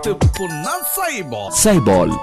துப்புன்னா சைபால் சைபால்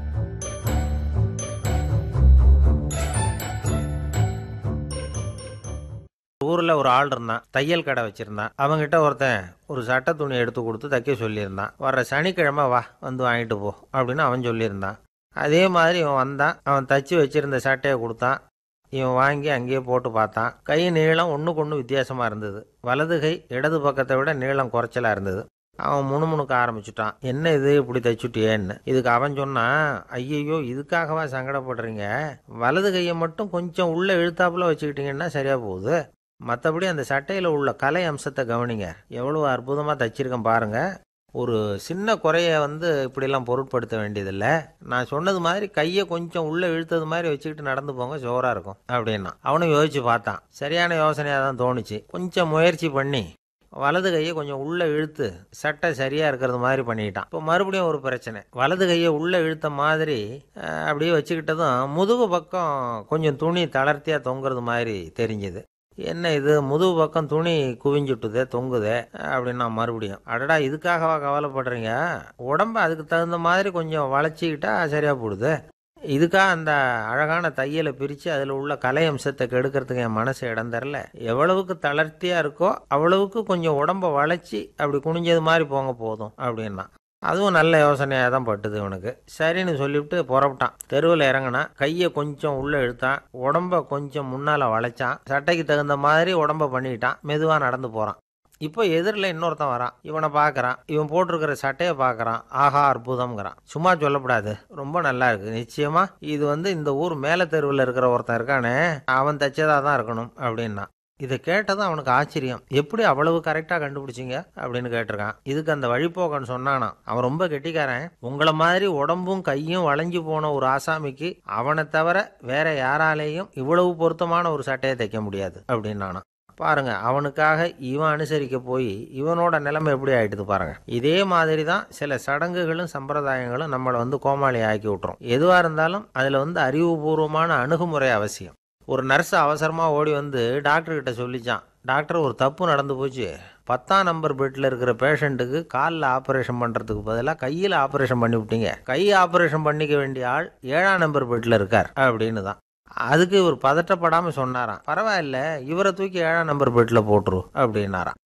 ஊர்ல ஒரு ஆள் இருந்தான் தையல் கடை வச்சிருந்தான் அவன்கிட்ட ஒருத்தன் ஒரு சட்டை துணி எடுத்து கொடுத்து தைக்க சொல்லியிருந்தான் வர்ற சனிக்கிழமை வா வந்து வாங்கிட்டு போ அப்படின்னு அவன் சொல்லியிருந்தான் அதே மாதிரி இவன் வந்தான் அவன் தச்சு வச்சிருந்த சட்டையை கொடுத்தான் இவன் வாங்கி அங்கேயே போட்டு பார்த்தான் கை நீளம் ஒன்றுக்கு ஒன்று வித்தியாசமாக இருந்தது வலது கை இடது பக்கத்தை விட நீளம் குறைச்சலா இருந்தது அவன் முணுமுணுக்க ஆரம்பிச்சுட்டான் என்ன இது இப்படி தைச்சுட்டியேன்னு இதுக்கு அவன் சொன்னான் ஐயையோ இதுக்காகவா சங்கடப்படுறீங்க வலது கையை மட்டும் கொஞ்சம் உள்ள இழுத்தாப்புல வச்சுக்கிட்டீங்கன்னா சரியா போகுது மற்றபடி அந்த சட்டையில் உள்ள கலை அம்சத்தை கவனிங்க எவ்வளோ அற்புதமாக தைச்சிருக்கேன் பாருங்க ஒரு சின்ன குறைய வந்து இப்படிலாம் பொருட்படுத்த வேண்டியதில்லை நான் சொன்னது மாதிரி கையை கொஞ்சம் உள்ள இழுத்தது மாதிரி வச்சுக்கிட்டு நடந்து போங்க ஜோராக இருக்கும் அப்படின்னா அவனும் யோசிச்சு பார்த்தான் சரியான யோசனையாக தான் தோணுச்சு கொஞ்சம் முயற்சி பண்ணி வலது கையை கொஞ்சம் உள்ள இழுத்து சட்டை சரியா இருக்கிறது மாதிரி பண்ணிட்டான் இப்போ மறுபடியும் ஒரு பிரச்சனை வலது கையை உள்ள இழுத்த மாதிரி அஹ், அப்படியே வச்சுக்கிட்டதும் முதுகு பக்கம் கொஞ்சம் துணி தளர்த்தியா தொங்குறது மாதிரி தெரிஞ்சுது என்ன இது முதுகு பக்கம் துணி குவிஞ்சுட்டுதே தொங்குதே அப்படின்னா மறுபடியும் அடடா இதுக்காகவா கவலைப்படுறீங்க உடம்ப அதுக்கு தகுந்த மாதிரி கொஞ்சம் வளைச்சிக்கிட்டா சரியா போடுது இதுக்காக அந்த அழகான தையலை பிரித்து அதில் உள்ள கலை அம்சத்தை கெடுக்கிறதுக்கு என் மனசு இடம் தரல எவ்வளவுக்கு தளர்த்தியாக இருக்கோ அவ்வளவுக்கு கொஞ்சம் உடம்ப வளைச்சி அப்படி குனிஞ்சது மாதிரி போங்க போதும் அப்படின்னா அதுவும் நல்ல யோசனையாக தான் பட்டுது இவனுக்கு சரின்னு சொல்லிவிட்டு புறப்பட்டான் தெருவில் இறங்கினா கையை கொஞ்சம் உள்ளே இழுத்தான் உடம்ப கொஞ்சம் முன்னால் வளைச்சான் சட்டைக்கு தகுந்த மாதிரி உடம்ப பண்ணிக்கிட்டான் மெதுவாக நடந்து போகிறான் இப்போ எதிரில் இன்னொருத்தன் வரான் இவனை பார்க்கறான் இவன் போட்டிருக்கிற சட்டையை பார்க்கறான் ஆஹா அற்புதம்ங்கிறான் சும்மா சொல்லக்கூடாது ரொம்ப நல்லா இருக்கு நிச்சயமா இது வந்து இந்த ஊர் மேல தெருவில் இருக்கிற ஒருத்தன் இருக்கானே அவன் தைச்சதா தான் இருக்கணும் அப்படின்னா இதை கேட்டதும் அவனுக்கு ஆச்சரியம் எப்படி அவ்வளவு கரெக்டாக கண்டுபிடிச்சிங்க அப்படின்னு கேட்டிருக்கான் இதுக்கு அந்த வழிபோக்கன்னு சொன்னானா அவன் ரொம்ப கெட்டிக்காரன் உங்களை மாதிரி உடம்பும் கையும் வளைஞ்சு போன ஒரு ஆசாமிக்கு அவனை தவிர வேற யாராலேயும் இவ்வளவு பொருத்தமான ஒரு சட்டையை தைக்க முடியாது அப்படின்னானா பாருங்க அவனுக்காக இவன் அனுசரிக்க போய் இவனோட நிலைமை எப்படி ஆயிடுது பாருங்க இதே மாதிரி தான் சில சடங்குகளும் சம்பிரதாயங்களும் நம்மளை வந்து கோமாளி ஆக்கி விட்டுரும் எதுவா இருந்தாலும் அதுல வந்து அறிவுபூர்வமான அணுகுமுறை அவசியம் ஒரு நர்ஸ் அவசரமா ஓடி வந்து டாக்டர் கிட்ட சொல்லிச்சான் டாக்டர் ஒரு தப்பு நடந்து போச்சு பத்தாம் நம்பர் பெட்டில் இருக்கிற பேஷண்ட்டுக்கு காலில் ஆப்ரேஷன் பண்ணுறதுக்கு பதிலாக கையில் ஆப்ரேஷன் பண்ணி விட்டீங்க கை ஆப்ரேஷன் பண்ணிக்க வேண்டிய ஆள் ஏழாம் நம்பர் பெட்டில் இருக்கார் அப்படின்னு தான் அதுக்கு இவர் பதட்டப்படாமல் சொன்னாராம் பரவாயில்ல இவரை தூக்கி ஏழாம் நம்பர் பெட்டில் போட்டுரு அப்படின்னாராம்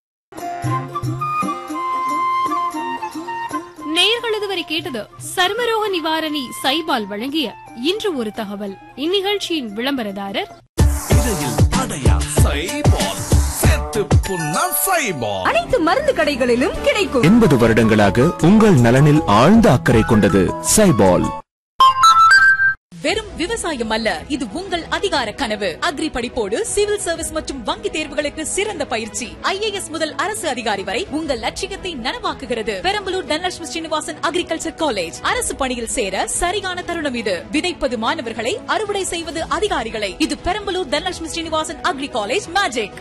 நேயர்கள் இதுவரை கேட்டது சர்மரோக நிவாரணி சைபால் வழங்கிய இன்று ஒரு தகவல் இந்நிகழ்ச்சியின் விளம்பரதாரர் இடையில் அடையா சைபால் செத்து புண்ணா சைபால் அனைத்து மருந்து கடைகளிலும் கிடைக்கும் எண்பது வருடங்களாக உங்கள் நலனில் ஆழ்ந்த அக்கறை கொண்டது சைபால் வெறும் விவசாயம் அல்ல இது உங்கள் அதிகார கனவு அக்ரி படிப்போடு சிவில் சர்வீஸ் மற்றும் வங்கி தேர்வுகளுக்கு சிறந்த பயிற்சி ஐஏஎஸ் முதல் அரசு அதிகாரி வரை உங்கள் லட்சியத்தை நனவாக்குகிறது பெரம்பலூர் தனலட்சுமி ஸ்ரீனிவாசன் அக்ரிகல்ச்சர் காலேஜ் அரசு பணியில் சேர சரியான தருணம் இது விதைப்பது மாணவர்களை அறுவடை செய்வது அதிகாரிகளை இது Perambalur Dhanalakshmi Srinivasan agri college magic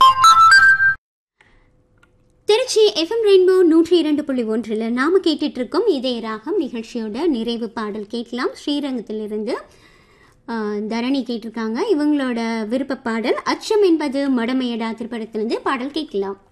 Tiruchi FM Rainbow நூற்றி இரண்டு புள்ளி ஒன்றில் நாம கேட்டுட்டு இருக்கோம் இதே ராகம் நிகழ்ச்சியோட நிறைவு பாடல் கேட்கலாம் ஸ்ரீரங்கத்திலிருந்து ஆஹ், தரணி கேட்டிருக்காங்க இவங்களோட விருப்ப பாடல் அச்சம் என்பது மடமையடா திரைப்படத்திலிருந்து பாடல் கேட்கலாம்